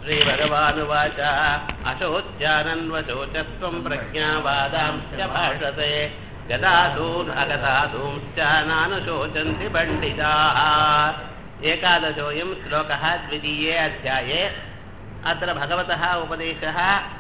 श्रीभगवानुवाच अशोच्यानन्वशोचस्त्वम् प्रज्ञावादांश्च भाषते गदाधून् अगदाधूंश्च नानुशोचन्ति पण्डिताः एकादशोऽयं श्लोकः द्वितीये अध्याये अत्र भगवतः उपदेशः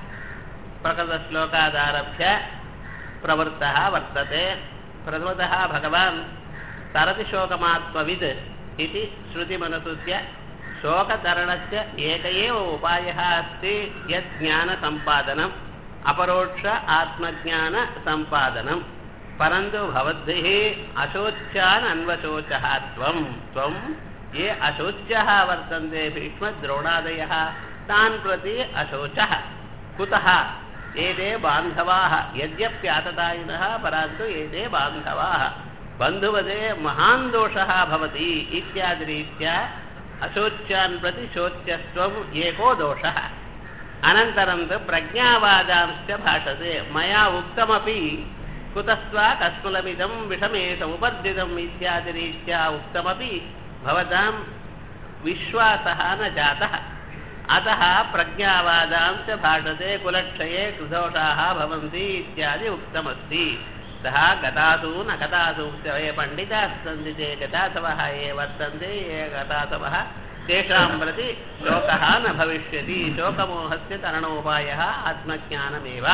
प्रकृतश्लोकादारभ्य प्रवृत्तः वर्तते प्रथमतः भगवान् तरति शोकमात्मविद् इति श्रुतिमनुसृत्य शोकतरणस्य एक एव उपायः अस्ति यत् ज्ञानसम्पादनम् अपरोक्ष आत्मज्ञानसम्पादनं परन्तु भवद्भिः अशोच्यान् अन्वशोचः त्वं त्वं ये अशोच्यः वर्तन्ते भीष्मद्रोणादयः तान् प्रति अशोचः कुतः एते बान्धवाः यद्यप्याततायिनः परन्तु एते बान्धवाः बन्धुवदे महान् दोषः भवति इत्यादिरीत्या अशोच्यान् प्रति शोच्यस्त्वम् एको दोषः अनन्तरं तु प्रज्ञावादांश्च भाषते मया उक्तमपि कुतस्त्वा कस्मलमिदं विषमे समुपद्दितम् इत्यादिरीत्या उक्तमपि भवतां विश्वासः न जातः अतः प्रज्ञावादांश्च भाषते कुलक्षये कृदोषाः भवन्ति इत्यादि उक्तमस्ति सः गतासु न गतासु ये पण्डिताः सन्ति ते गतासवः ये वर्तन्ते ये गतासवः तेषां प्रति शोकः न भविष्यति शोकमोहस्य तरणोपायः आत्मज्ञानमेव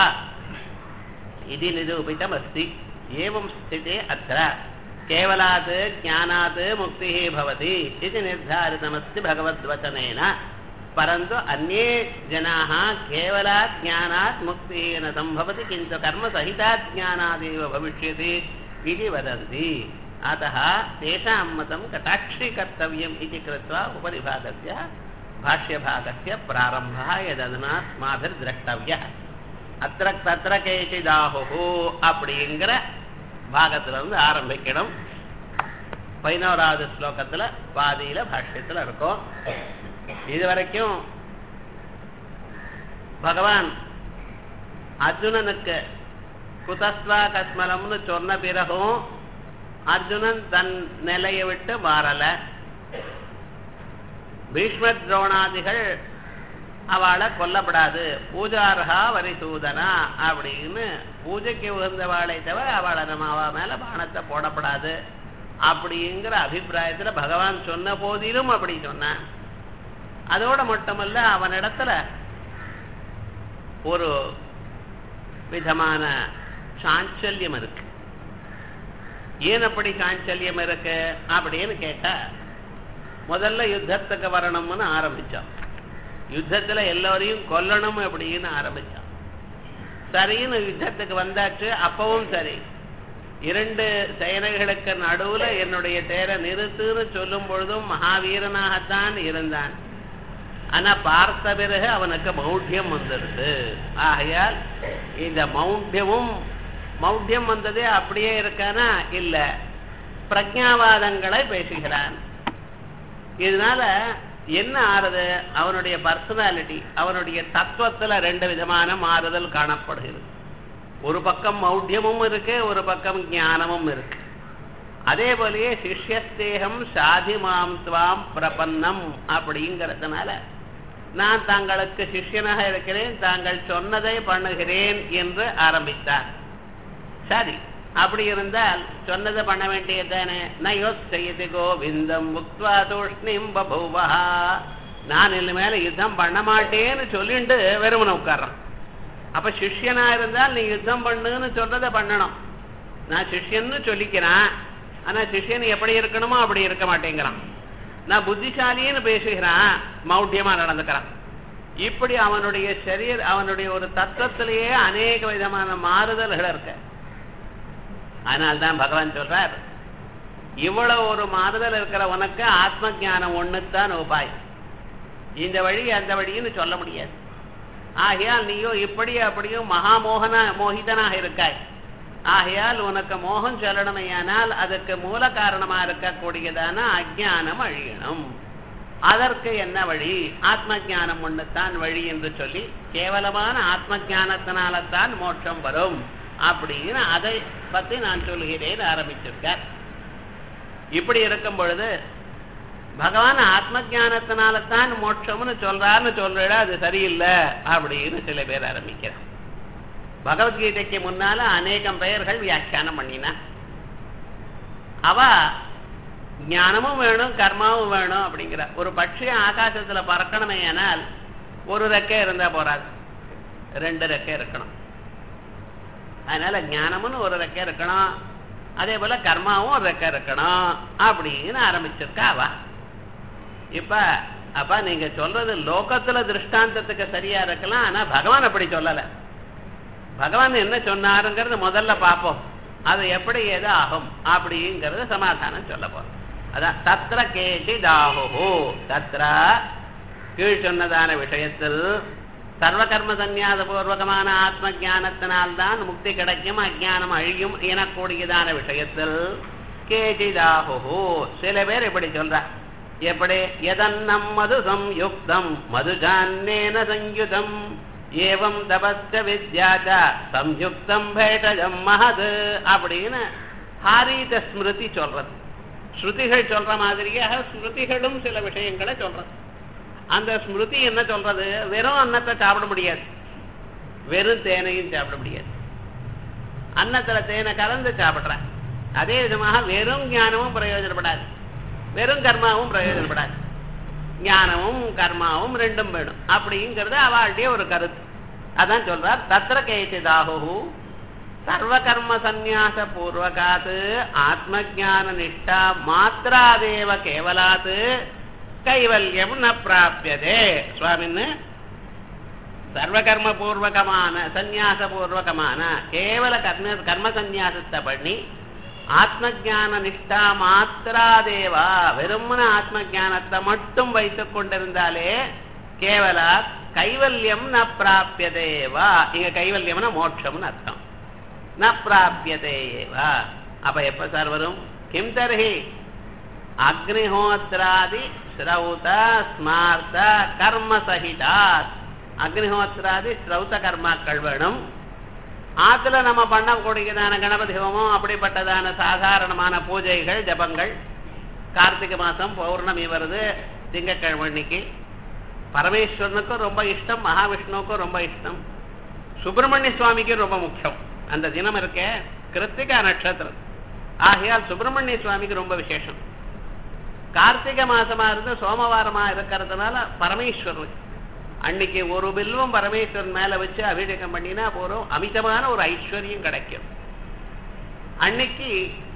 इति निरूपितमस्ति एवं स्थिते अत्र केवलात् ज्ञानात् मुक्तिः भवति इति निर्धारितमस्ति भगवद्वचनेन परन्तु अन्ये जनाः केवलात् ज्ञानात् मुक्तिः न सम्भवति किन्तु कर्मसहितात् ज्ञानादेव भविष्यति इति वदन्ति अतः तेषां मतं कटाक्षीकर्तव्यम् इति कृत्वा उपरिभागस्य भाष्यभागस्य प्रारम्भः यदधुनास्माभिर्द्रष्टव्यः அத்த தத்திர கேசிதாஹு அப்படிங்கிற பாகத்துல இருந்து ஆரம்பிக்கணும் பதினோராவது ஸ்லோகத்துல பாதியில பாஷ்யத்துல இருக்கும் இது வரைக்கும் பகவான் அர்ஜுனனுக்கு குதஸ்வா கஸ்மலம்னு சொன்ன பிறகும் அர்ஜுனன் தன் நிலையை விட்டு மாறல பீஷ்ம துரோணாதிகள் அவளை கொல்லப்படாது பூஜார்ஹா வரிசூதனா அப்படின்னு பூஜைக்கு உகந்தவாளை தவிர அவளை நம்ம அவ மேல பானத்தை போடப்படாது அப்படிங்கிற அபிப்பிராயத்துல பகவான் சொன்ன போதிலும் அப்படி சொன்னான் அதோட மட்டுமல்ல அவனிடத்துல ஒரு விதமான சாஞ்சல்யம் இருக்கு ஏன் அப்படி சாஞ்சல்யம் இருக்கு அப்படின்னு கேட்டா முதல்ல யுத்தத்துக்கு வரணும்னு ஆரம்பிச்சோம் யுத்தத்துல எல்லோரையும் கொல்லணும் அப்படின்னு ஆரம்பிச்சான் சரின்னு யுத்தத்துக்கு வந்தாச்சு அப்பவும் சரி இரண்டு சேனைகளுக்கு நடுவுல என்னுடைய தேரை நிறுத்துன்னு சொல்லும் பொழுதும் மகாவீரனாகத்தான் இருந்தான் ஆனா பார்த்த பிறகு அவனுக்கு மௌಢ்யம் வந்துடுது ஆகையால் இந்த மௌಢ்யமும் மௌಢ்யம் வந்ததே அப்படியே இருக்கானா இல்ல பிரஜாவாதங்களை பேசுகிறான் இதனால என்ன ஆறுது அவனுடைய பர்சனாலிட்டி அவனுடைய தத்துவத்துல ரெண்டு விதமான மாறுதல் காணப்படுகிறது ஒரு பக்கம் மௌಢ்யமும் இருக்கு ஒரு பக்கம் ஞானமும் இருக்கு அதே போலயே சிஷ்யஸ்தேகம் சாதி மாம் துவாம் பிரபன்னம் அப்படிங்கிறதுனால நான் தங்களுக்கு சிஷ்யனாக இருக்கிறேன் தாங்கள் சொன்னதை பண்ணுகிறேன் என்று ஆரம்பித்தார் சரி அப்படி இருந்தால் சொன்னதை பண்ண வேண்டியதானே நயோச்சயது கோவிந்தம் முக்வா தூஷ்ணிம் பபூவா நான் இனிமே மேல யுத்தம் பண்ண மாட்டேன்னு சொல்லிட்டு வெறுமனை உட்கார்றான் அப்ப சிஷ்யனா இருந்தால் நீ யுத்தம் பண்ணுன்னு சொல்றதை பண்ணணும் நான் சிஷ்யன்னு சொல்லிக்கிறேன் ஆனா சிஷ்யன் எப்படி இருக்கணுமோ அப்படி இருக்க மாட்டேங்கிறான் நான் புத்திசாலின்னு பேசுகிறான் மௌட்டியமா நடந்துக்கிறான் இப்படி அவனுடைய சரீர் அவனுடைய ஒரு தத்துவத்திலேயே அநேக விதமான மாறுதல்கள் இருக்கு அதனால்தான் பகவான் சொல்றார் இவ்வளவு ஒரு மாறுதல் இருக்கிற உனக்கு ஆத்ம ஜானம் ஒண்ணுத்தான் உபாயம் இந்த வழி அந்த வழின்னு சொல்ல முடியாது ஆகையால் நீயோ இப்படி அப்படியும் மகாமோகன மோகிதனாக இருக்காய் ஆகையால் உனக்கு மோகம் சொல்லணுமையானால் அதுக்கு மூல காரணமா இருக்கக்கூடியதான அஜானம் அழியணும் அதற்கு என்ன வழி ஆத்ம ஜானம் ஒண்ணுத்தான் வழி என்று சொல்லி கேவலமான ஆத்ம ஜானத்தினால்தான் மோட்சம் வரும் அப்படின்னு அதை பத்தி நான் சொல்கிறேன் ஆரம்பிச்சிருக்கார் இப்படி இருக்கும் பொழுது பகவான் ஆத்ம ஞானத்தினால தான் மோட்சம்னு சொல்றாருன்னு சொல்றா அது சரியில்லை அப்படின்னு சில பேர் ஆரம்பிக்கிறார் பகவத்கீதைக்கு முன்னால அநேகம் பெயர்கள் வியாக்கியானம் பண்ணினா அவ ஞானமும் வேணும் கர்மாவும் வேணும் அப்படிங்கிற ஒரு பட்சி ஆகாசத்துல பறக்கணுமே ஆனால் ஒரு ரெக்கை இருந்தா போறாது ரெண்டு ரெக்கை இருக்கணும் அதனால ஞானம்னு ஒரு ரெக்கை இருக்கணும் அதே போல கர்மாவும் ஒரு ரெக்கை இருக்கணும் அப்படின்னு ஆரம்பிச்சிருக்கா அவ இப்ப அப்ப நீங்க சொல்றது லோகத்துல திருஷ்டாந்தத்துக்கு சரியா இருக்கலாம் ஆனா பகவான் அப்படி சொல்லல பகவான் என்ன சொன்னாருங்கிறது முதல்ல பார்ப்போம் அது எப்படி எது ஆகும் அப்படிங்கறது சமாதானம் சொல்ல போறோம் அதான் தத்ர கேசி தாஹு தத்ர கீழ் சொன்னதான விஷயத்தில் சர்வ கர்ம சந்நியாச பூர்வகமான ஆத்ம ஜானத்தினால்தான் முக்தி கிடைக்கும் அஜானம் அழியும் எனக்கூடியதான விஷயத்தில் கேஜிதாஹு சில பேர் இப்படி சொல்ற எப்படி எதன்னம் மது சம்யுக்தம் மதுஜான்னேன சஞ்யுதம் ஏவம் தபஸ்த வித்யாச்ச சம்யுக்தம் பேட்டஜம் மகது அப்படின்னு ஹாரீத ஸ்மிருதி சொல்றது ஸ்ருதிகள் சொல்ற மாதிரியாக ஸ்மிருதிகளும் சில விஷயங்களை சொல்றது அந்த ஸ்மிருதி என்ன சொல்றது வெறும் அன்னத்தை சாப்பிட முடியாது வெறும் தேனையும் சாப்பிட முடியாது அன்னத்துல தேனை கலந்து சாப்பிடுறேன் அதே விதமாக வெறும் ஞானமும் பிரயோஜனப்படாது வெறும் கர்மாவும் பிரயோஜனப்படாது ஞானமும் கர்மாவும் ரெண்டும் வேணும் அப்படிங்கிறது அவளுடைய ஒரு கருத்து அதான் சொல்றார் தத்திர கேசிதாகு சர்வ கர்ம சந்நியாச பூர்வகாத் ஆத்ம ஜான நிஷ்டா மாத்திராதேவ கேவலாத் கைவல்யம் ந பிராபியதே சுவாமின்னு சர்வகர்ம பூர்வகமான சந்நியாச பூர்வகமான கேவல கர்ம கர்ம சந்நியாசத்தை பண்ணி ஆத்ம ஜான நிஷ்டா மாத்திராதேவா வெறுமன ஆத்ம ஜானத்தை மட்டும் வைத்துக் கொண்டிருந்தாலே கேவல கைவல்யம் ந பிராபியதேவா இங்க கைவல்யம்னா மோட்சம்னு அர்த்தம் ந பிராபியதேவா அப்ப எப்ப சார் வரும் கிம் தர்ஹி அக்னிஹோத்ராதி ஸ்ரௌத ஸ்மார்த்த கர்ம சகிதாத் அக்னிஹோத்ராதி ஸ்ரௌத கர்மாக்கள் வேணும் ஆத்துல நம்ம பண்ணக்கூடியதான கணபதி ஹோமம் அப்படிப்பட்டதான சாதாரணமான பூஜைகள் ஜபங்கள் கார்த்திகை மாசம் பௌர்ணமி வருது திங்கக்கிழமை அன்னைக்கு பரமேஸ்வரனுக்கும் ரொம்ப இஷ்டம் மகாவிஷ்ணுவுக்கும் ரொம்ப இஷ்டம் சுப்பிரமணிய சுவாமிக்கும் ரொம்ப முக்கியம் அந்த தினம் இருக்க கிருத்திகா நட்சத்திரம் ஆகையால் சுப்பிரமணிய சுவாமிக்கு ரொம்ப விசேஷம் கார்த்திகை மாசமா இருந்து சோமவாரமா இருக்கிறதுனால பரமேஸ்வரன் அன்னைக்கு ஒரு பில்வம் பரமேஸ்வரன் மேல வச்சு அபிஷேகம் பண்ணினா போறோம் அமிதமான ஒரு ஐஸ்வர்யம் கிடைக்கும் அன்னைக்கு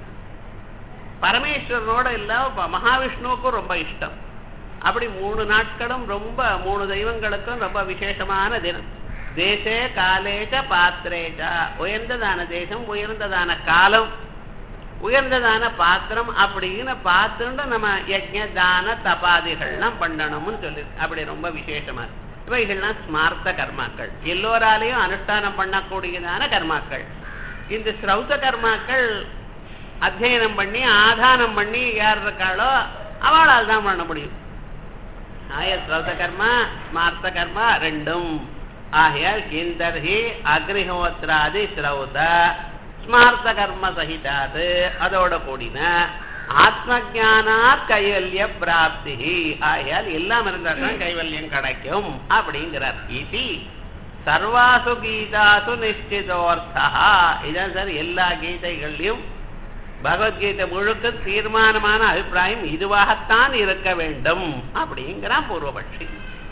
பரமேஸ்வரனோட இல்ல மகாவிஷ்ணுவுக்கும் ரொம்ப இஷ்டம் அப்படி மூணு நாட்களும் ரொம்ப மூணு தெய்வங்களுக்கும் ரொம்ப விசேஷமான தினம் தேசே காலேச்ச பாத்திரேச்ச உயர்ந்ததான தேசம் உயர்ந்ததான காலம் உயர்ந்ததான பாத்திரம் அப்படின்னு பார்த்துட்டு நம்ம யஜ்ய தான தபாதிகள்லாம் பண்ணணும்னு சொல்லி அப்படி ரொம்ப விசேஷமா இவைகள்லாம் ஸ்மார்த்த கர்மாக்கள் எல்லோராலையும் அனுஷ்டானம் பண்ணக்கூடியதான கர்மாக்கள் இந்த ஸ்ரௌத கர்மாக்கள் அத்தியனம் பண்ணி ஆதானம் பண்ணி யார் இருக்காளோ அவளால் தான் பண்ண முடியும் ஆய ஸ்ரௌத கர்மா ஸ்மார்த்த கர்மா ரெண்டும் ஆகையால் கிந்தர்ஹி அக்னிஹோத்ராதி ஸ்ரௌத ஸ்மார்த்த கர்ம சகிதாது அதோட கூடின ஆத்ம ஜானாத் கைவல்ய பிராப்தி ஆகையால் எல்லாம் இருந்தால்தான் கைவல்யம் கிடைக்கும் அப்படிங்கிறார் இது சர்வாசு கீதாசு நிச்சிதோர்த்தா இதான் சார் எல்லா கீதைகள்லையும் பகவத்கீதை முழுக்க தீர்மானமான அபிப்பிராயம் இதுவாகத்தான் இருக்க வேண்டும் அப்படிங்கிறான் பூர்வபட்சி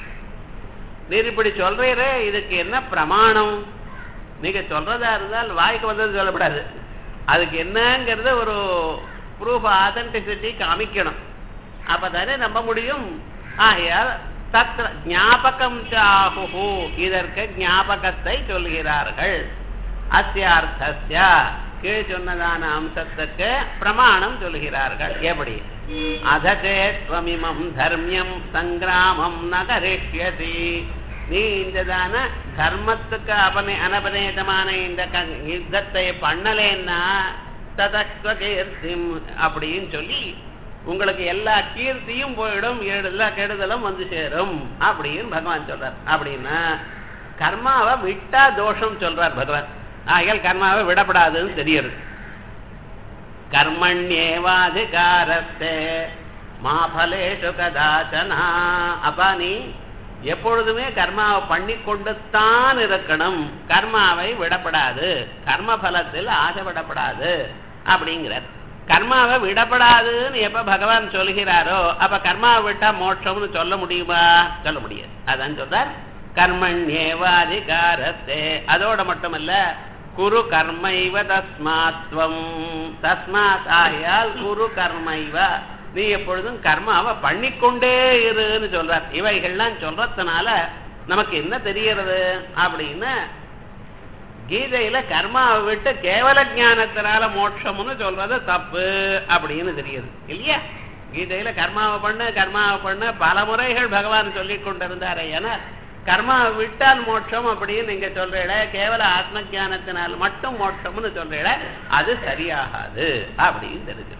நீர் இப்படி சொல்றீரே இதுக்கு என்ன பிரமாணம் நீங்க சொல்றதா இருந்தால் வாய்க்கு வந்தது சொல்லப்படாது அதுக்கு என்னங்கிறத ஒரு ப்ரூஃப் ஆதென்டிசிட்டி காமிக்கணும் அப்பதானே நம்ப முடியும் ஆகையால் தத்ர ஞாபகம் சாஹு இதற்கு ஞாபகத்தை சொல்கிறார்கள் அத்தியார்த்தஸ்ய கீழ் சொன்னதான அம்சத்துக்கு பிரமாணம் சொல்கிறார்கள் எப்படி அதேத்வமிமம் தர்மியம் சங்கிராமம் ந கரிஷ்யசி நீ இந்ததான தர்மத்துக்கு அபனே அனபநேதமான இந்த யுத்தத்தை பண்ணலேன்னா ததஸ்வ கீர்த்திம் அப்படின்னு சொல்லி உங்களுக்கு எல்லா கீர்த்தியும் போயிடும் எல்லா கெடுதலும் வந்து சேரும் அப்படின்னு பகவான் சொல்றார் அப்படின்னா கர்மாவை விட்டா தோஷம் சொல்றார் பகவான் ஆகையால் கர்மாவை விடப்படாதுன்னு தெரியுது கர்மண்யேவாதிகாரஸ்தே மாபலேஷு கதாச்சனா அப்பா நீ எப்பொழுதுமே கர்மாவை பண்ணி கொண்டுத்தான் இருக்கணும் கர்மாவை விடப்படாது கர்ம பலத்தில் ஆசைப்படப்படாது அப்படிங்கிறார் கர்மாவை விடப்படாதுன்னு எப்ப பகவான் சொல்கிறாரோ அப்ப கர்மாவை விட்டா மோட்சம்னு சொல்ல முடியுமா சொல்ல முடியாது அதான் சொல்றார் கர்மண்யேவாதிகாரத்தே அதோட மட்டுமல்ல குரு கர்மைவ தஸ்மாத்வம் தஸ்மாத் ஆகையால் குரு கர்மைவ நீ எப்பொழுதும் கர்மாவை பண்ணிக்கொண்டே இருன்னு சொல்றார் இவைகள்லாம் சொல்றதுனால நமக்கு என்ன தெரியறது அப்படின்னு கீதையில கர்மாவை விட்டு கேவல ஞானத்தினால மோட்சம்னு சொல்றது தப்பு அப்படின்னு தெரியுது இல்லையா கீதையில கர்மாவை பண்ண கர்மாவை பண்ண பல முறைகள் பகவான் சொல்லி கொண்டிருந்தாரு ஏன்னா கர்மாவை விட்டால் மோட்சம் அப்படின்னு நீங்க சொல்றீட கேவல ஆத்ம ஜானத்தினால் மட்டும் மோட்சம்னு சொல்றீட அது சரியாகாது அப்படின்னு தெரிஞ்சு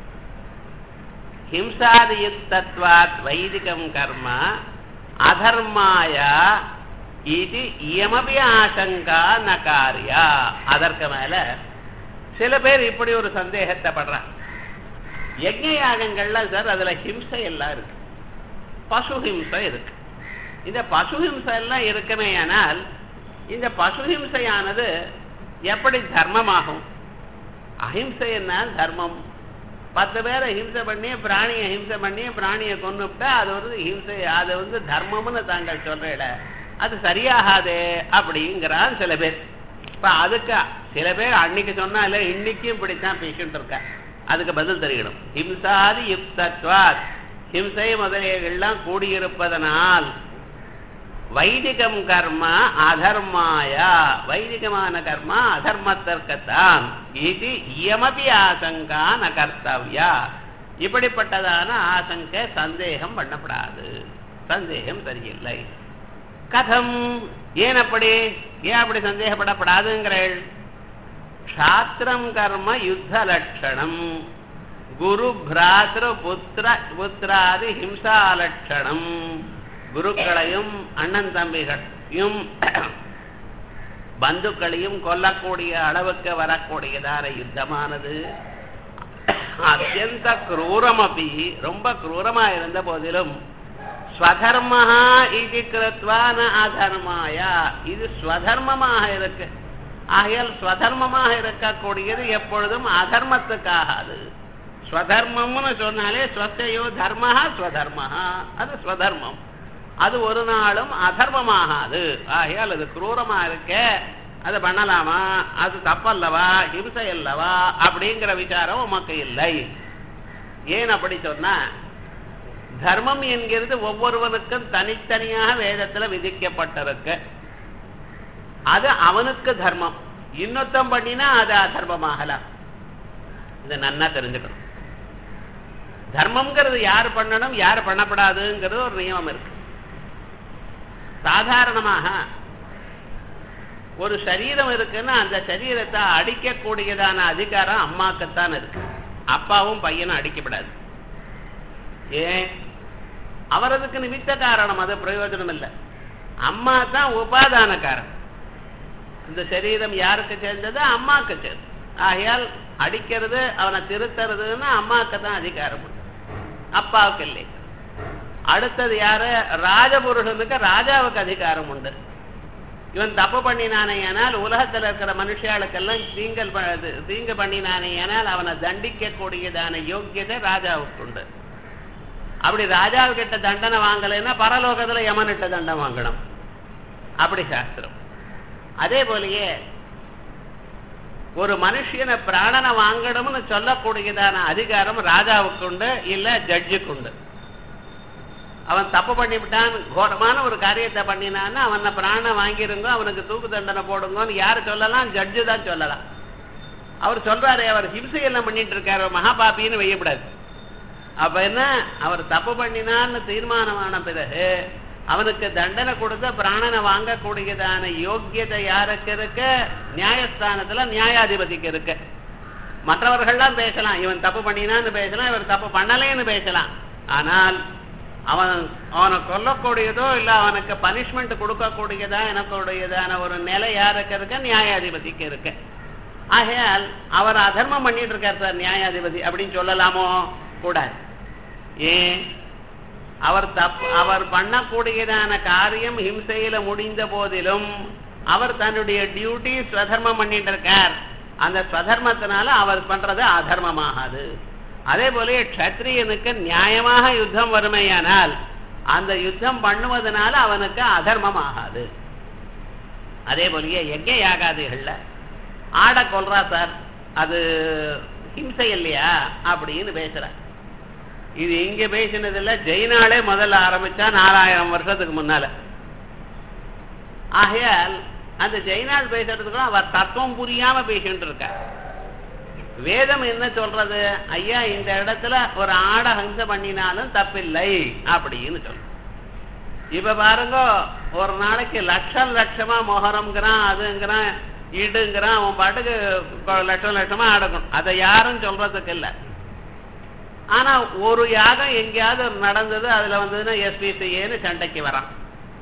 ஹிம்சாதியுக்தத்வாத் வைதிகம் கர்ம அதர்மாய இது இயமபி ஆசங்கா நகாரியா அதற்கு மேல சில பேர் இப்படி ஒரு சந்தேகத்தை படுறான் யஜ்ஞ யாகங்கள்ல சார் அதுல ஹிம்சை எல்லாம் இருக்கு பசு ஹிம்சை இருக்கு இந்த பசு ஹிம்சை எல்லாம் இருக்குமே ஆனால் இந்த பசு ஹிம்சையானது எப்படி தர்மமாகும் அஹிம்சை என்ன தர்மம் பத்து பேரை ஹிம்சை பண்ணி பிராணியை ஹிம்சை பண்ணி பிராணியை கொண்டுவிட்டா அது வந்து ஹிம்சை அது வந்து தர்மம்னு தாங்கள் சொல்றீட அது சரியாகாதே அப்படிங்கிறான் சில பேர் இப்ப அதுக்கு சில பேர் அன்னைக்கு சொன்னால இன்னைக்கும் இப்படித்தான் பேசிட்டு இருக்க அதுக்கு பதில் தெரியணும் ஹிம்சாதி யுக்தத்வாத் ஹிம்சை முதலியெல்லாம் கூடியிருப்பதனால் வைதிகம் கர்ம அதர்மாயா வைதிகமான கர்மா அதர்மத்திற்குத்தான் இது இயமபி ஆசங்கா ந கர்த்தவ்யா இப்படிப்பட்டதான ஆசங்க சந்தேகம் பண்ணப்படாது சந்தேகம் சரியில்லை கதம் ஏன் அப்படி ஏன் அப்படி சந்தேகப்படப்படாதுங்கிறள் க்ஷாத்திரம் கர்ம யுத்த லட்சணம் குரு பிராத்திரு புத்திர புத்திராதி ஹிம்சா லட்சணம் குருக்களையும் அண்ணன் தம்பிகளையும் பந்துக்களையும் கொல்லக்கூடிய அளவுக்கு வரக்கூடியதான யுத்தமானது அத்தியந்த குரூரமபி ரொம்ப குரூரமா இருந்த போதிலும் ஸ்வதர்மஹா இது கிருத்வான அதர்மாயா இது ஸ்வதர்மமாக இருக்கு ஆகையால் ஸ்வதர்மமாக இருக்கக்கூடியது எப்பொழுதும் அதர்மத்துக்காகாது ஸ்வதர்மம்னு சொன்னாலே ஸ்வத்தையோ தர்மஹா ஸ்வதர்மஹா அது ஸ்வதர்மம் அது ஒரு நாளும் அதர்மமாகாது ஆகையால் அது குரூரமா இருக்க அது பண்ணலாமா அது தப்பல்லவா ஹிம்சை அல்லவா அப்படிங்கிற விசாரம் உமக்கு இல்லை ஏன் அப்படி சொன்னா தர்மம் என்கிறது ஒவ்வொருவனுக்கும் தனித்தனியாக வேதத்துல விதிக்கப்பட்டிருக்கு அது அவனுக்கு தர்மம் இன்னொத்தம் பண்ணினா அது அதர்மமாகலாம் இதை நன்னா தெரிஞ்சுக்கணும் தர்மம்ங்கிறது யார் பண்ணணும் யார் பண்ணப்படாதுங்கிறது ஒரு நியமம் இருக்கு சாதாரணமாக ஒரு சரீரம் இருக்குன்னா அந்த சரீரத்தை அடிக்கக்கூடியதான அதிகாரம் அம்மாக்குத்தான் இருக்கு அப்பாவும் பையனும் அடிக்கப்படாது ஏன் அவரதுக்கு நிமித்த காரணம் அது பிரயோஜனம் இல்லை அம்மா தான் உபாதான காரணம் இந்த சரீரம் யாருக்கு சேர்ந்தது அம்மாக்கு சேர்ந்தது ஆகையால் அடிக்கிறது அவனை திருத்துறதுன்னு அம்மாவுக்கு தான் அதிகாரம் உண்டு அப்பாவுக்கு இல்லை அடுத்தது யாரு ராஜபுருஷனுக்கு ராஜாவுக்கு அதிகாரம் உண்டு இவன் தப்பு பண்ணினானே ஆனால் உலகத்தில் இருக்கிற மனுஷாளுக்கெல்லாம் தீங்கல் தீங்கு பண்ணினானே ஆனால் அவனை தண்டிக்க கூடியதான யோக்கியதை ராஜாவுக்கு உண்டு அப்படி ராஜாவுக்கிட்ட தண்டனை வாங்கலைன்னா பரலோகத்துல யமனிட்ட தண்டம் வாங்கணும் அப்படி சாஸ்திரம் அதே போலயே ஒரு மனுஷனை பிராணனை வாங்கணும்னு சொல்லக்கூடியதான அதிகாரம் ராஜாவுக்கு உண்டு இல்ல ஜட்ஜுக்கு உண்டு அவன் தப்பு பண்ணிவிட்டான் கோரமான ஒரு காரியத்தை பண்ணினான்னு அவனை பிராண வாங்கிருங்க அவனுக்கு தூக்கு தண்டனை போடுங்கன்னு யார் சொல்லலாம் ஜட்ஜு தான் சொல்லலாம் அவர் சொல்றாரு அவர் ஹிம்சை எல்லாம் பண்ணிட்டு இருக்காரு மகாபாபின்னு வையப்படாது அப்ப என்ன அவர் தப்பு பண்ணினான்னு தீர்மானமான பிறகு அவனுக்கு தண்டனை கொடுத்த பிராணனை வாங்கக்கூடியதான யோக்கியதை யாருக்கு இருக்க நியாயஸ்தானத்துல நியாயாதிபதிக்கு இருக்கு மற்றவர்கள்லாம் பேசலாம் இவன் தப்பு பண்ணினான்னு பேசலாம் இவர் தப்பு பண்ணலேன்னு பேசலாம் ஆனால் அவன் அவனை கொல்லக்கூடியதோ இல்ல அவனுக்கு பனிஷ்மெண்ட் கொடுக்கக்கூடியதா எனக்குடையதான ஒரு நிலை யாருக்கு இருக்க நியாயாதிபதிக்கு இருக்கு ஆகையால் அவர் அதர்மம் பண்ணிட்டு இருக்கார் சார் நியாயாதிபதி அப்படின்னு சொல்லலாமோ கூடாது ஏன் அவர் தப் அவர் பண்ணக்கூடியதான காரியம் ஹிம்சையில முடிந்த போதிலும் அவர் தன்னுடைய டியூட்டி ஸ்வதர்மம் பண்ணிட்டு இருக்கார் அந்த ஸ்வதர்மத்தினால அவர் பண்றது அதர்மமாகாது அதே போல க்ஷத்ரியனுக்கு நியாயமாக யுத்தம் வறுமையானால் அந்த யுத்தம் பண்ணுவதனால அவனுக்கு அதர்மம் ஆகாது அதே போலயே யஜ்ய யாகாதிகள்ல ஆட கொல்றா சார் அது ஹிம்சை இல்லையா அப்படின்னு பேசுற இது இங்க பேசினதுல ஜெயினாலே முதல்ல ஆரம்பிச்சா நாலாயிரம் வருஷத்துக்கு முன்னால ஆகையால் அந்த ஜெயினால் பேசுறதுக்கு அவர் தத்துவம் புரியாம பேசிட்டு இருக்கார் வேதம் என்ன சொல்றது ஐயா இந்த இடத்துல ஒரு ஆட ஹம்ச பண்ணினாலும் தப்பில்லை அப்படின்னு சொல்ற இப்ப பாருங்க ஒரு நாளைக்கு லட்சம் லட்சமா மொஹரம்ங்கிறான் அதுங்கிறான் இடுங்கிறான் அவன் பாட்டுக்கு கொ- லட்சம் லட்சமா ஆடணும் அதை யாரும் சொல்றதுக்கு இல்லை ஆனா ஒரு யாகம் எங்கேயாவது நடந்தது அதுல வந்ததுன்னா எஸ்பிசிஏன்னு சண்டைக்கு வரான்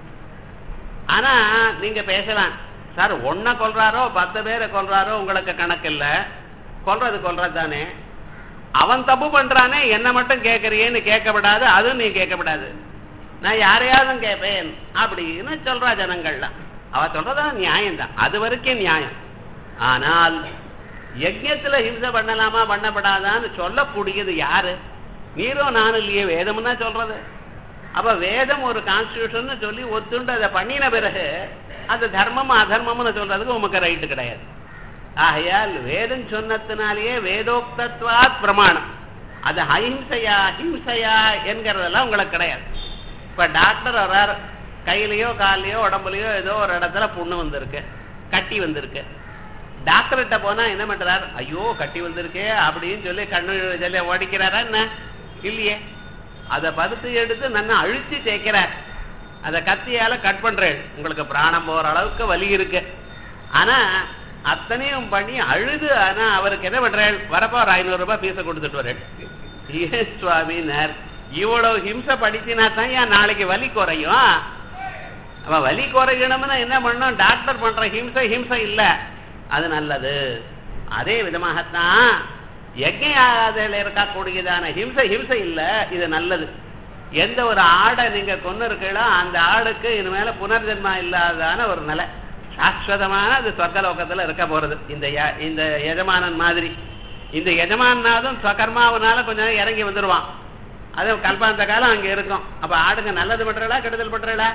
ஆனா நீங்க பேசலாம் சார் ஒன்ன கொல்றாரோ பத்து பேரை கொல்றாரோ உங்களுக்கு கணக்கு இல்ல கொல்றது கொல்றது தானே அவன் தப்பு பண்றானே என்ன மட்டும் கேட்கறியேன்னு கேட்கப்படாது அதுவும் நீ கேட்கப்படாது நான் யாரையாவது கேட்பேன் அப்படின்னு சொல்றா ஜனங்கள்லாம் அவ சொல்றதா நியாயம்தான் அது வரைக்கும் நியாயம் ஆனால் யஜ்யத்துல ஹிம்சை பண்ணலாமா பண்ணப்படாதான்னு சொல்லக்கூடியது யாரு நீரோ நானும் இல்லையே வேதம்னா சொல்றது அப்ப வேதம் ஒரு கான்ஸ்டியூஷன் சொல்லி ஒத்துண்டு அதை பண்ணின பிறகு அது தர்மம் அதர்மம்னு சொல்றதுக்கு உமக்கு ரைட்டு கிடையாது ஆகையால் வேதம் சொன்னதுனாலேயே வேதோக்தத்வாத் பிரமாணம் அது அஹிம்சையா ஹிம்சையா என்கிறதெல்லாம் உங்களுக்கு கிடையாது இப்ப டாக்டர் வர்றார் கையிலயோ கால்லயோ உடம்புலயோ ஏதோ ஒரு இடத்துல புண்ணு வந்திருக்கு கட்டி வந்திருக்கு டாக்டர்கிட்ட போனா என்ன பண்றார் ஐயோ கட்டி வந்திருக்கே அப்படின்னு சொல்லி கண்ணு சொல்லி ஓடிக்கிறாரா என்ன இல்லையே அதை பருத்து எடுத்து நல்லா அழிச்சு தேய்க்கிறார் அதை கத்தியால கட் பண்றேன் உங்களுக்கு பிராணம் போற அளவுக்கு வலி இருக்கு ஆனா அத்தனையும் பண்ணி அழுது ஆனா அவருக்கு என்ன பண்றேன் வரப்போ ஒரு ஐநூறு ரூபாய் பீஸை கொடுத்துட்டு வரேன் ஏன் சுவாமினர் இவ்வளவு ஹிம்சை படித்தினா தான் ஏன் நாளைக்கு வலி குறையும் அவன் வலி குறையணும்னா என்ன பண்ணணும் டாக்டர் பண்ற ஹிம்சை ஹிம்சை இல்ல அது நல்லது அதே விதமாகத்தான் யஜ்யாதில இருக்கக்கூடியதான ஹிம்சை ஹிம்சை இல்ல இது நல்லது எந்த ஒரு ஆடை நீங்க கொண்டு இருக்கீங்களோ அந்த ஆடுக்கு இனிமேல புனர்ஜென்மா இல்லாதான ஒரு நிலை சாஸ்வதமான அது சொர்க்கலோகத்துல இருக்க போறது இந்த ய- இந்த எஜமானன் மாதிரி இந்த எஜமானாதும் ஸ்வகர்மாவனால கொஞ்ச நேரம் இறங்கி வந்துருவான் அது கல்பாந்த காலம் அங்க இருக்கும் அப்ப ஆடுங்க நல்லது பண்றடா கெடுதல் பண்றடா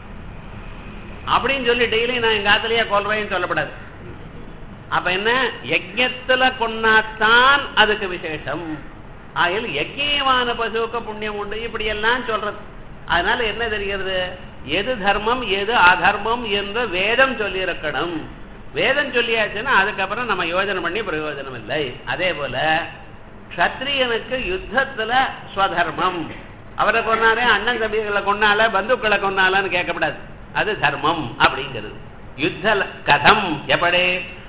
அப்படின்னு சொல்லி டெய்லி நான் எங்க ஆத்துலயே கொல்றேன்னு சொல்லப்படாது அப்ப என்ன யஜ்யத்துல கொண்டாத்தான் அதுக்கு விசேஷம் ஆகிய யஜ்யமான பசுவுக்கு புண்ணியம் உண்டு இப்படி எல்லாம் சொல்றது அதனால என்ன தெரிகிறது எது தர்மம் எது அதர்மம் என்று வேதம் சொல்லி இருக்கணும் வேதம் சொல்லியாச்சுன்னா அதுக்கப்புறம் நம்ம யோஜனை பண்ணி பிரயோஜனம் இல்லை அதே போல க்ஷத்ரியனுக்கு யுத்தத்துல ஸ்வதர்மம் அவரை கொண்டாலே அண்ணன் தம்பிகளை கொண்டால பந்துக்களை கொண்டாலன்னு கேட்கக்கூடாது அது தர்மம் அப்படிங்கிறது யுத்த ல- கதம் எப்படி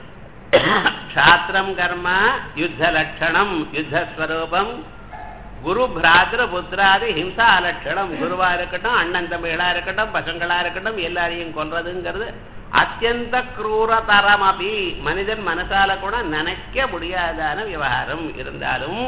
க்ஷாத்திரம் கர்ம யுத்த லட்சணம் யுத்தஸ்வரூபம் குரு பிராத்திர புத்திராதி ஹிம்சா லட்சணம் குருவா இருக்கட்டும் அண்ணன் தம்பிகளா இருக்கட்டும் பசங்களா இருக்கட்டும் எல்லாரையும் கொல்றதுங்கிறது அத்தியந்த கிரூரதரம் அபி மனிதன் மனசால கூட நினைக்க முடியாதான விவகாரம் இருந்தாலும்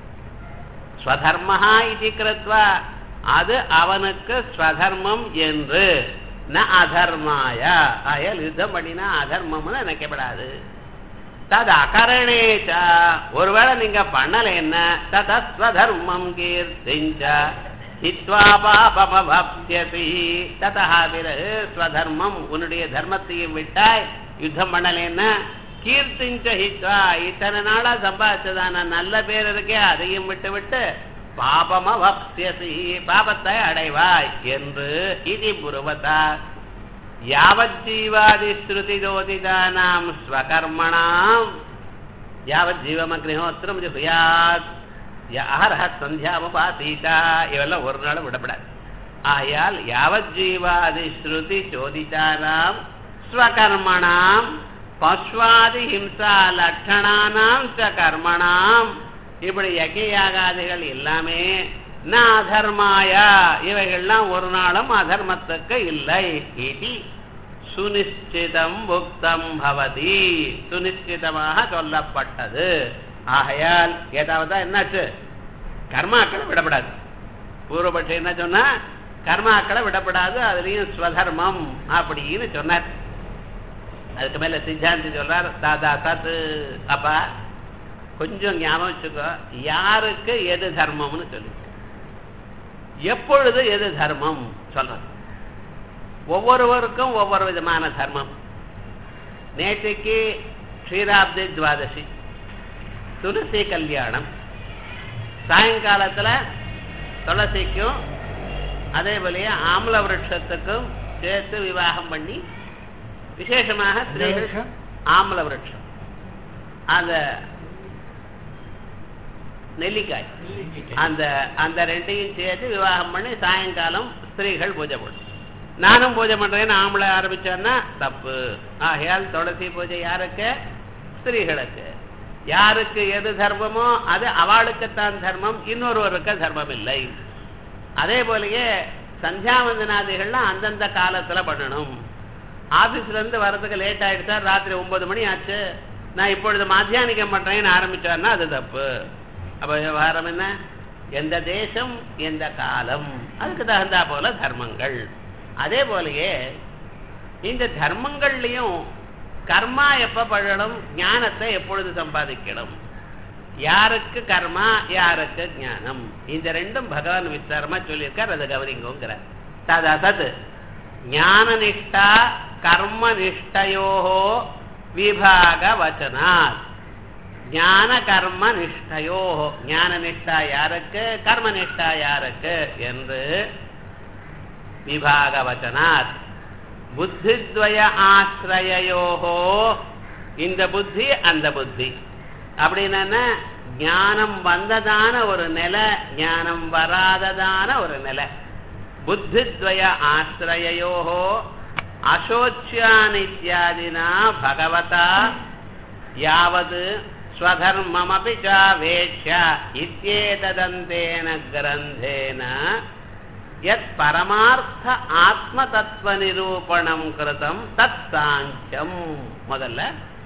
ஸ்வதர்மஹா இது கிருத்வா அது அவனுக்கு ஸ்வதர்மம் என்று ந அதர்மாய ஆயல் யுத்தம் பண்ணினா அதர்மம்னு நினைக்கப்படாது தது அகரணேச்ச ஒருவேளை நீங்க பண்ணலைன்னா ததஸ்வதர்மம் கீர்த்திஞ்ச ஹித்வா பாபமபப்ஸ்யசி ததா பிறகு ஸ்வதர்மம் உன்னுடைய தர்மத்தையும் விட்டாய் யுத்தம் பண்ணலைன்னா கீர்த்திஞ்ச ஹித்வா இத்தனை நாளா சம்பாதிச்சதான நல்ல பேர் இருக்கே அதையும் விட்டு விட்டு பாபமபப்ஸ்யசி பாபத்தை அடைவாய் என்று இது புருவதா யாவஜீவாதிஸ்ருதிஜோதிதானாம் ஸ்வகர்மணாம் யாவஜீவமக்னிஹோத்திரம் ஜுயாத் யாரஹ சந்தியாவபாசீதா இவெல்லாம் ஒரு நாளும் விடப்படாது ஆயால் யாவஜீவாதி ஸ்ருதி சோதிதானாம் ஸ்வகர்மணாம் பஸ்வாதி ஹிம்சா லட்சணானாம் ச கர்மணாம் இப்படி யஜ்யாகாதிகள் எல்லாமே ந அதர்மாயா இவைகள்லாம் ஒரு நாளும் அதர்மத்துக்கு இல்லை இது சுனிச்சிதம் புக்தம் பவதி சுனிச்சிதமாக சொல்லப்பட்டது ஆகையால் ஏதாவது என்னாச்சு கர்மாக்களை விடப்படாது பூர்வபட்சம் என்ன சொன்னா கர்மாக்களை விடப்படாது அதுலயும் ஸ்வதர்மம் அப்படின்னு சொன்னார் அதுக்கு மேல சித்தாந்தி சொல்றார் தாதா சத்து அப்பா கொஞ்சம் ஞாபகம் வச்சுக்கோ யாருக்கு எது தர்மம்னு சொல்லி எப்பொழுது எது தர்மம் சொல்றது ஒவ்வொருவருக்கும் ஒவ்வொரு விதமான தர்மம் நேற்றைக்கு ஸ்ரீராப்தி துவாதசி துளசி கல்யாணம் சாயங்காலத்துல துளசிக்கும் அதே போலயே ஆம்ல விருட்சத்துக்கும் சேர்த்து விவாகம் பண்ணி விசேஷமாக ஸ்திரீகள் விருட்சம்? ஆம்ல விருட்சம் அந்த நெல்லிக்காய் அந்த அந்த ரெண்டையும் சேர்த்து விவாகம் பண்ணி சாயங்காலம் ஸ்திரீகள் பூஜை பண்ணும் நானும் பூஜை பண்றேன்னு ஆம்பளை ஆரம்பிச்சேன்னா தப்பு ஆகையால் துளசி பூஜை யாருக்கு ஸ்திரீகளுக்கு யாருக்கு எது தர்மமோ அது அவளுக்குத்தான் தர்மம் இன்னொருவருக்கு தர்மம் இல்லை அதே போலயே சந்தியாவந்தனாதிகள்லாம் அந்தந்த காலத்துல பண்ணணும் ஆபீஸ்ல இருந்து வர்றதுக்கு லேட் ஆயிடுச்சா ராத்திரி ஒன்பது மணி ஆச்சு நான் இப்பொழுது மாத்தியானிக்கம் பண்றேன்னு ஆரம்பிச்சாருன்னா அது தப்பு அப்ப விவகாரம் என்ன எந்த தேசம் எந்த காலம் அதுக்கு தகுந்தா போல தர்மங்கள் அதே போலயே இந்த தர்மங்கள்லயும் கர்மா எப்ப பண்ணணும் ஞானத்தை எப்பொழுது சம்பாதிக்கணும் யாருக்கு கர்மா யாருக்கு ஞானம் இந்த ரெண்டும் பகவான் விஸ்தாரமா சொல்லியிருக்கார் அதை கவனிங்கோங்கிறார் ததா தது ஞான நிஷ்டா கர்ம நிஷ்டையோ விபாக வச்சனாத் ஞான கர்ம நிஷ்டையோ ஞான நிஷ்டா யாருக்கு கர்ம நிஷ்டா யாருக்கு என்று விபாக வச்சனாத் புத்தித்வய ஆசிரயோகோ இந்த புத்தி அந்த புத்தி அப்படின்னா ஞானம் வந்ததான ஒரு நிலை ஞானம் வராததான ஒரு நிலை புத்தித்வய ஆசிரயோகோ அசோச்சியானித்யாதினா பகவதா யாவது ஸ்வதர்மமபி சாவேட்ச இத்யேததந்தேன கிரந்தேன யத் பரமார்த்த ஆத்ம தத்துவ நிரூபணம் கிருதம் தத் சாங்கியம் முதல்ல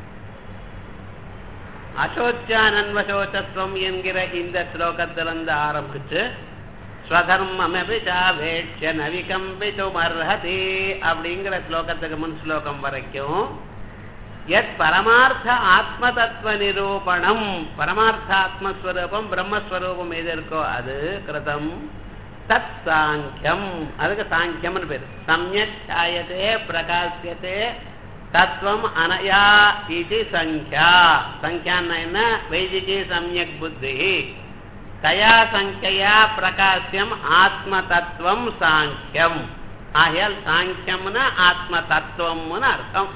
அசோச்சானன்வசோச்சத்துவம் என்கிற இந்த ஸ்லோகத்திலிருந்து ஆரம்பிச்சு ஸ்வதர்மமபி சாவேட்ச நவிகம்பித்தும் அர்ஹதி அப்படிங்கிற ஸ்லோகத்துக்கு முன் ஸ்லோகம் வரைக்கும் எத் பரமார்த்த ஆத்ம தத்துவ நிரூபணம் பரமார்த்த ஆத்மஸ்வரூபம் பிரம்மஸ்வரூபம் எது இருக்கோ அது கிருதம் தத் சாங்கியம் அதுக்கு சாங்கியம்னு பேரு சமயக் சாயத்தே பிரகாசியத்தே தத்துவம் அனயா இது சங்கியா சங்கியான்னா என்ன வைதிகி சமயக் புத்தி தயா சங்கியா பிரகாசியம் ஆத்ம தத்துவம் சாங்கியம் ஆகையால் சாங்கியம்னு ஆத்ம தத்துவம்னு அர்த்தம்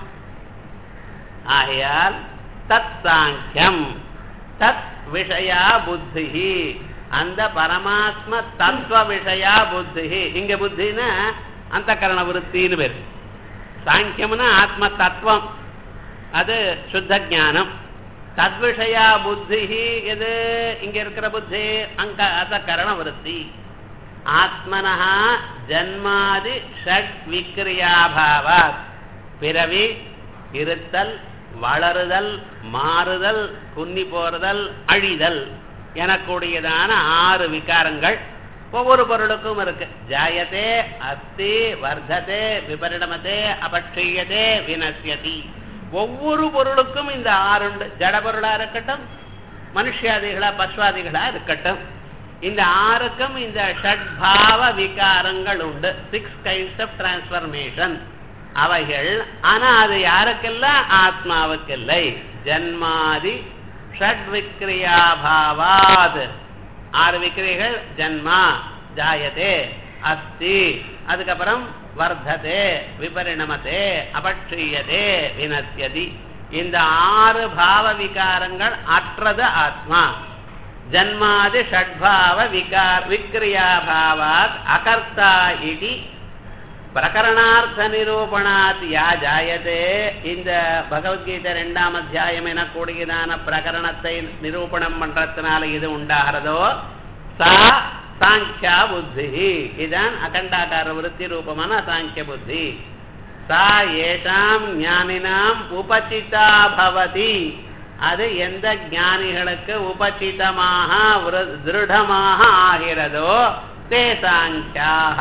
ஆகையால் தத் சாங்கியம் தத் விஷயா புத்தி அந்த பரமாத்ம தத்துவ விஷயா புத்தி இங்க புத்தின்னா அந்த கரண விருத்தின்னு பேரு சாங்கியம்னா ஆத்ம தத்துவம் அது சுத்த ஞானம் தத்விஷயா புத்தி எது இங்க இருக்கிற புத்தி அங்க அத கரண விருத்தி ஆத்மனா ஜன்மாதி ஷட் விக்ரியாபாவாத் பிறவி இருத்தல் வளருதல் மாறுதல் குன்னி போறுதல் அழிதல் எனக்கூடியதான ஆறு விகாரங்கள் ஒவ்வொரு பொருளுக்கும் இருக்கு ஜாயத்தே அஸ்தி வர்த்ததே விபரிணமதே அபட்சியதே வினசியதி ஒவ்வொரு பொருளுக்கும் இந்த ஆறுண்டு ஜட பொருளா இருக்கட்டும் மனுஷியாதிகளா பஸ்வாதிகளா இருக்கட்டும் இந்த ஆறுக்கும் இந்த ஷட்பாவ விகாரங்கள் உண்டு சிக்ஸ் கைண்ட்ஸ் ஆஃப் டிரான்ஸ்பர்மேஷன் அவைகள் ஆனா அது யாருக்கெல்லாம் ஆத்மாவுக்கில்லை ஜன்மாதி ஷட் விக்ரியாபாவாத் ஆறு விக்ரிகள் ஜன்மா ஜாயதே அஸ்தி அதுக்கப்புறம் வர்த்ததே விபரிணமதே அபட்சியதே வினசியதி இந்த ஆறு பாவ விகாரங்கள் அற்றது ஆத்மா ஜன்மாதி ஷட்பாவ விகார் விக்ரியாபாவாத் அகர்த்தா இடி பிரகரணார்த்த நிரூபணாத் யா ஜாயதே இந்த பகவத்கீதை ரெண்டாம் அத்தியாயம் எனக்கூடியதான பிரகரணத்தை நிரூபணம் பண்றதுனால இது உண்டாகிறதோ சா சாங்கியா புத்தி இதான் அகண்டாகார விருத்தி ரூபமான சாங்கிய புத்தி சா ஏஷாம் ஞானினாம் உபசிதா பவதி அது எந்த ஞானிகளுக்கு உபசிதமாக விரு- திருடமாக ஆகிறதோ ते साङ्ख्याः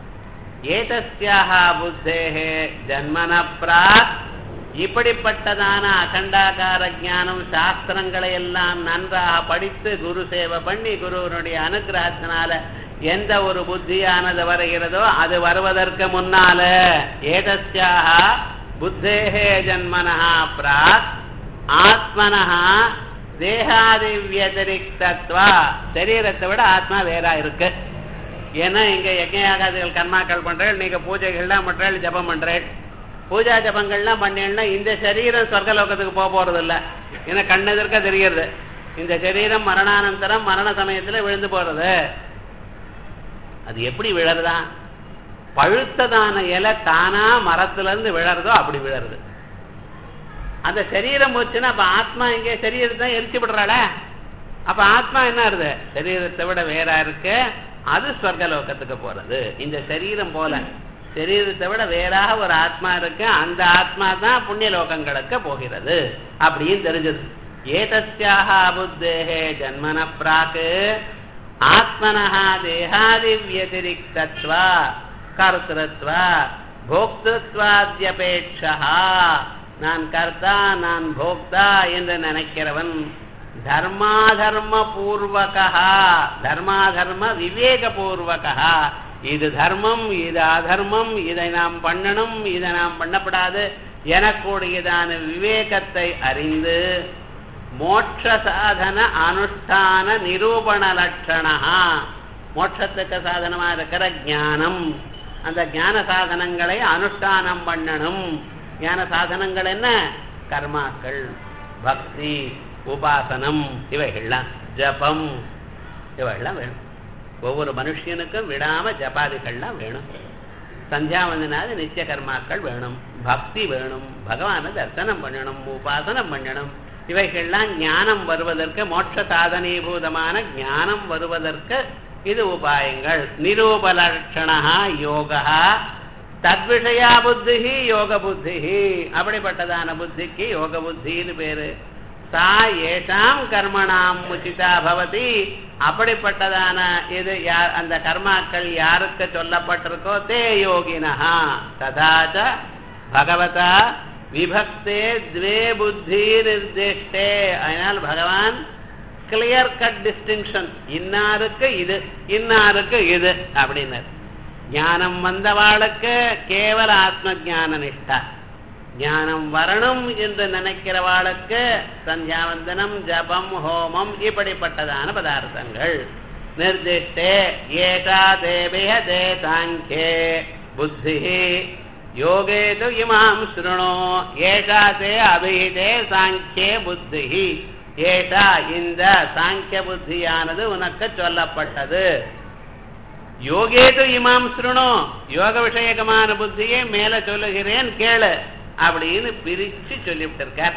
ஏதஸ்யாக புத்தேகே ஜன்மன பிராக் இப்படிப்பட்டதான அகண்டாகார ஞானம் சாஸ்திரங்களை எல்லாம் நன்றாக படித்து குரு சேவை பண்ணி குருவனுடைய அனுகிரகத்தினால எந்த ஒரு புத்தியானது வருகிறதோ அது வருவதற்கு முன்னால ஏதஸ்யாக புத்தேகே ஜன்மனஹா பிராக் ஆத்மனஹா தேகாதி வியதிரிக்தத்வா சரீரத்தை விட ஆத்மா வேறா இருக்கு ஏன்னா இங்க யஜ்யாகாதிகள் கர்மாக்கள் பண்றேன் நீங்க பூஜைகள்லாம் பண்றேன் ஜபம் பண்றேன் பூஜா ஜபங்கள்லாம் பண்ணீங்கன்னா இந்த சரீரம் சொர்க்கலோகத்துக்கு போக போறது இல்ல ஏன்னா கண்ணெதிர்க்க தெரிகிறது இந்த சரீரம் மரணானந்தரம் மரண சமயத்துல விழுந்து போறது அது எப்படி விழறதா பழுத்ததான இலை தானா மரத்துல இருந்து விழறதோ அப்படி விழறது அந்த சரீரம் போச்சுன்னா அப்ப ஆத்மா இங்கே சரீரத்தை எரிச்சு விடுறாள அப்ப ஆத்மா என்ன ஆகுது சரீரத்தை விட வேறா இருக்கு அது ஸ்வர்கலோகத்துக்கு போறது இந்த சரீரம் போல சரீரத்தை விட வேறாக ஒரு ஆத்மா இருக்கு அந்த ஆத்மா தான் புண்ணிய லோகங்களுக்கு போகிறது அப்படின்னு தெரிஞ்சது ஏதஸ்யாக புத்தேகே ஜன்மன பிராக்கு ஆத்மனஹா தேகாதி வியதிரிக்தத்வா கர்த்திருத்வா போக்திருத்வாத்யபேட்சா நான் கர்த்தா நான் போக்தா என்று நினைக்கிறவன் தர்மாதர்ம பூர்வகா தர்மாதர்ம விவேக பூர்வகா இது தர்மம் இது அதர்மம் இதை நாம் பண்ணணும் இதை நாம் பண்ணப்படாது எனக்கூடியதான விவேகத்தை அறிந்து மோட்ச சாதன அனுஷ்டான நிரூபண லட்சணா மோட்சத்துக்கு சாதனமா இருக்கிற ஞானம் அந்த ஞான சாதனங்களை அனுஷ்டானம் பண்ணணும் ஞான சாதனங்கள் என்ன கர்மாக்கள் பக்தி உபாசனம் இவைகள்லாம் ஜபம் இவைகள்லாம் வேணும் ஒவ்வொரு மனுஷனுக்கும் விடாம ஜபாதிகள்லாம் வேணும் சந்தியாவந்தனாது நித்திய கர்மாக்கள் வேணும் பக்தி வேணும் பகவானை தரிசனம் பண்ணணும் உபாசனம் பண்ணணும் இவைகள்லாம் ஞானம் வருவதற்கு மோட்ச சாதனீபூதமான ஞானம் வருவதற்கு இது உபாயங்கள் நிரூபலட்சணா யோகா தத்விஷயா புத்தி யோக புத்தி அப்படிப்பட்டதான புத்திக்கு யோக புத்தின்னு பேரு சா ஏஷாம் கர்மணாம் உச்சிதா பவதி அப்படிப்பட்டதான இது யார் அந்த கர்மாக்கள் யாருக்கு சொல்லப்பட்டிருக்கோ தே யோகினஹா ததாச்ச பகவதா விபக்தே துவே புத்தி நிர்திஷ்டே அதனால் பகவான் கிளியர் கட் டிஸ்டிங்ஷன் இன்னாருக்கு இது இன்னாருக்கு இது அப்படின்னார் ஞானம் வந்தவாளுக்கு கேவல ஆத்ம ஜான நிஷ்டா ஞானம் வரணும் என்று நினைக்கிறவாளுக்கு சந்தியாவந்தனம் ஜபம் ஹோமம் இப்படிப்பட்டதான பதார்த்தங்கள் நிர்திஷ்டே ஏஷா தேவிய தே சாங்கே புத்தி யோகே து இமாம் ஸ்ருணோ ஏஷா தே அபிஹிதே சாங்கே புத்தி ஏஷா இந்த சாங்கிய புத்தியானது உனக்கு சொல்லப்பட்டது யோகேது இமாம் ஸ்ருணோ யோக விஷயகமான புத்தியை மேல சொல்லுகிறேன் கேளு அப்படின்னு பிரிச்சு சொல்லிவிட்டு இருக்கார்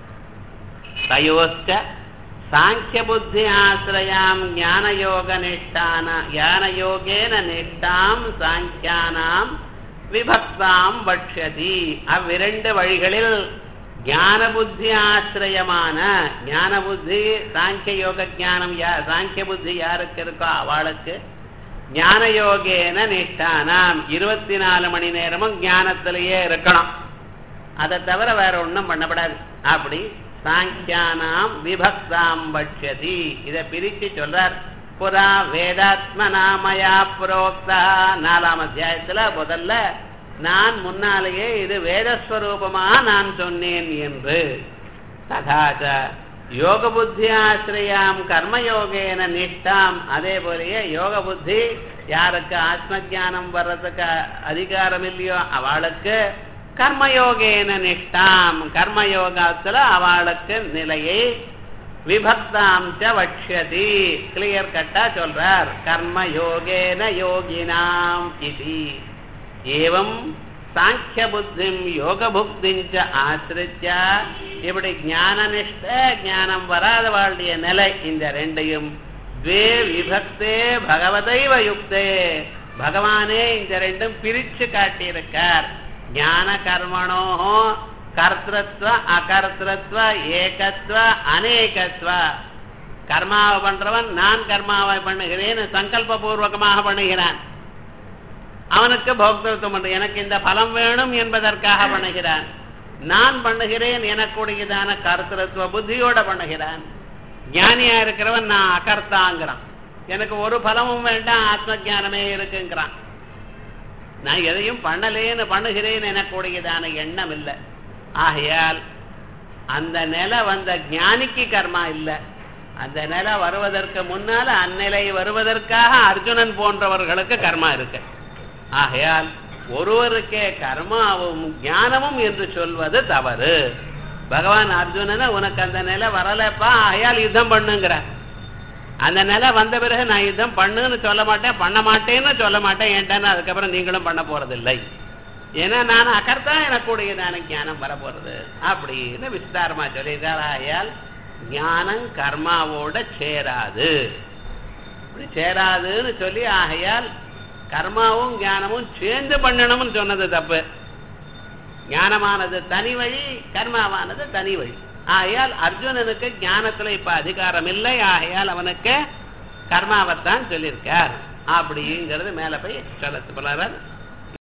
தயோஸ்ட சாங்கிய புத்தி ஆசிரயாம் ஞான யோக நிஷ்டான ஞான யோகேன நிஷ்டாம் சாங்கியானாம் விபக்தாம் பட்சதி அவ்விரண்டு வழிகளில் ஞான புத்தி ஆசிரியமான ஞான புத்தி சாங்கிய யோக ஞானம் யா சாங்கிய புத்தி யாருக்கு இருக்கோ அவளுக்கு ஞான யோகேன நிஷ்டானாம் இருபத்தி நாலு மணி நேரமும் ஞானத்திலேயே இருக்கணும் அதை தவிர வேற ஒண்ணும் பண்ணப்படாது அப்படி சாங்கியானாம் விபக்தாம் பட்சதி இதை பிரிச்சு சொல்றார் புறா வேதாத்மனாமயா புரோக்தா நாலாம் அத்தியாயத்துல முதல்ல நான் முன்னாலேயே இது வேதஸ்வரூபமா நான் சொன்னேன் என்று ததாச்ச யோக புத்தி ஆசிரியாம் கர்மயோகேன நிஷ்டாம் அதே போலயே யோக புத்தி யாருக்கு ஆத்ம ஜானம் வர்றதுக்கு அதிகாரம் இல்லையோ அவளுக்கு கர்மயோகேன நிஷ்டாம் கர்மயோகத்துல அவளுக்கு நிலையை விபக்தாம் ச வக்ஷதி கிளியர் கட்டா சொல்றார் கர்மயோகேன யோகினாம் இது ஏவம் சாங்கிய புத்திம் யோக புக்திஞ்ச ஆசிரிச்ச இப்படி ஞானனிஷ்ட ஞானம் வராதவாளுடைய நிலை இந்த ரெண்டையும் துவே விபக்தே பகவதைவ யுக்தே பகவானே இந்த ரெண்டும் பிரிச்சு காட்டியிருக்கார் ஞான கர்மணோ கர்த்தத்வ அகர்த்தத்வ ஏகத்வ அநேகத்வ கர்மாவை பண்றவன் நான் கர்மாவை பண்ணுகிறேன் சங்கல்ப பூர்வகமாக பண்ணுகிறான் அவனுக்கு போக்தத்துவம் பண்ற எனக்கு இந்த பலம் வேணும் என்பதற்காக பண்ணுகிறான் நான் பண்ணுகிறேன் எனக்குடையதான கருத்திரத்துவ புத்தியோட பண்ணுகிறான் ஞானியா இருக்கிறவன் நான் அகர்த்தாங்கிறான் எனக்கு ஒரு பலமும் வேண்டாம் ஆத்ம ஞானமே இருக்குங்கிறான் நான் எதையும் பண்ணலேன்னு பண்ணுகிறேன் எனக்குடையதான எண்ணம் இல்லை ஆகையால் அந்த நிலை வந்த ஞானிக்கு கர்மா இல்லை அந்த நிலை வருவதற்கு முன்னால அந்நிலை வருவதற்காக அர்ஜுனன் போன்றவர்களுக்கு கர்மா இருக்கு ஆகையால் ஒருவருக்கே கர்மாவும் ஞானமும் என்று சொல்வது தவறு பகவான் அர்ஜுனனை உனக்கு அந்த நிலை வரலப்பா ஆகையால் யுத்தம் பண்ணுங்கிற அந்த நிலை வந்த பிறகு நான் யுத்தம் பண்ணுன்னு சொல்ல மாட்டேன் பண்ண மாட்டேன்னு சொல்ல மாட்டேன் ஏன்டான்னு அதுக்கப்புறம் நீங்களும் பண்ண போறதில்லை ஏன்னா நான் அகர்த்தா எனக்குடையதான ஞானம் வரப்போறது அப்படின்னு விஸ்தாரமா சொல்லியிருக்கார் ஆகையால் ஞானம் கர்மாவோட சேராது இப்படி சேராதுன்னு சொல்லி ஆகையால் கர்மாவும் ஞானமும் சேர்ந்து பண்ணணும்னு சொன்னது தப்பு ஞானமானது தனி வழி கர்மாவானது தனி வழி ஆகையால் அர்ஜுனனுக்கு ஞானத்துல இப்ப அதிகாரம் இல்லை ஆகையால் அவனுக்கு கர்மாவைத்தான் சொல்லியிருக்கார் அப்படிங்கிறது மேல போய் சொல்ல போறார்